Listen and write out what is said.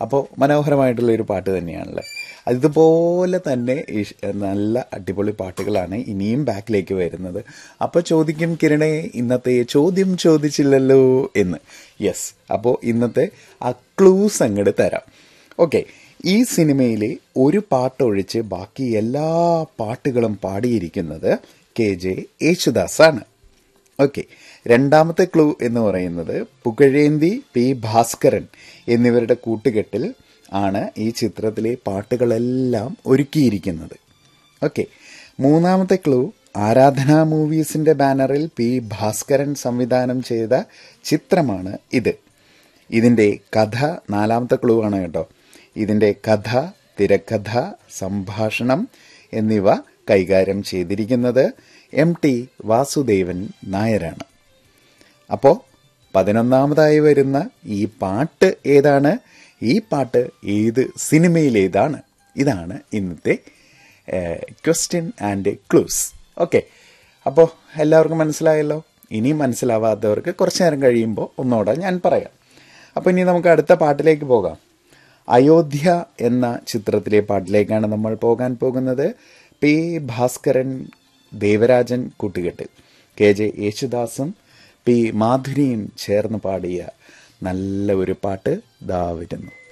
അപ്പോൾ മനോഹരമായിട്ടുള്ള ഒരു പാട്ട് തന്നെയാണല്ലേ ഇതുപോലെ തന്നെ ഇഷ്- നല്ല അടിപൊളി പാട്ടുകളാണ് ഇനിയും ബാക്കിലേക്ക് വരുന്നത് അപ്പോൾ ചോദിക്കും കിരണേ ഇന്നത്തെ ചോദ്യം ചോദിച്ചില്ലല്ലോ എന്ന് യെസ് അപ്പോൾ ഇന്നത്തെ ആ ക്ലൂസ് അങ്ങോട്ട് തരാം ഓക്കെ ഈ സിനിമയിലെ ഒരു പാട്ടൊഴിച്ച് ബാക്കി എല്ലാ പാട്ടുകളും പാടിയിരിക്കുന്നത് കെ ജെ യേശുദാസാണ് ഓക്കെ രണ്ടാമത്തെ ക്ലൂ എന്ന് പറയുന്നത് പുകഴേന്തി പി ഭാസ്കരൻ എന്നിവരുടെ കൂട്ടുകെട്ടിൽ ആണ് ഈ ചിത്രത്തിലെ പാട്ടുകളെല്ലാം ഒരുക്കിയിരിക്കുന്നത് ഓക്കെ മൂന്നാമത്തെ ക്ലൂ ആരാധന മൂവീസിന്റെ ബാനറിൽ പി ഭാസ്കരൻ സംവിധാനം ചെയ്ത ചിത്രമാണ് ഇത് ഇതിൻ്റെ കഥ നാലാമത്തെ ക്ലൂ ആണ് കേട്ടോ ഇതിൻ്റെ കഥ തിരക്കഥ സംഭാഷണം എന്നിവ കൈകാര്യം ചെയ്തിരിക്കുന്നത് എം ടി വാസുദേവൻ നായരാണ് അപ്പോൾ പതിനൊന്നാമതായി വരുന്ന ഈ പാട്ട് ഏതാണ് ഈ പാട്ട് ഏത് സിനിമയിലേതാണ് ഇതാണ് ഇന്നത്തെ ക്വസ്റ്റ്യൻ ആൻഡ് ക്ലൂസ് ഓക്കെ അപ്പോൾ എല്ലാവർക്കും മനസ്സിലായല്ലോ ഇനി മനസ്സിലാവാത്തവർക്ക് കുറച്ച് നേരം കഴിയുമ്പോൾ ഒന്നുകൂടെ ഞാൻ പറയാം അപ്പോൾ ഇനി നമുക്ക് അടുത്ത പാട്ടിലേക്ക് പോകാം അയോധ്യ എന്ന ചിത്രത്തിലെ പാട്ടിലേക്കാണ് നമ്മൾ പോകാൻ പോകുന്നത് പി ഭാസ്കരൻ ദേവരാജൻ കൂട്ടുകെട്ട് കെ ജെ യേശുദാസും പി മാധുരിയും ചേർന്ന് പാടിയ നല്ല ഒരു പാട്ട് ദാ വരുന്നു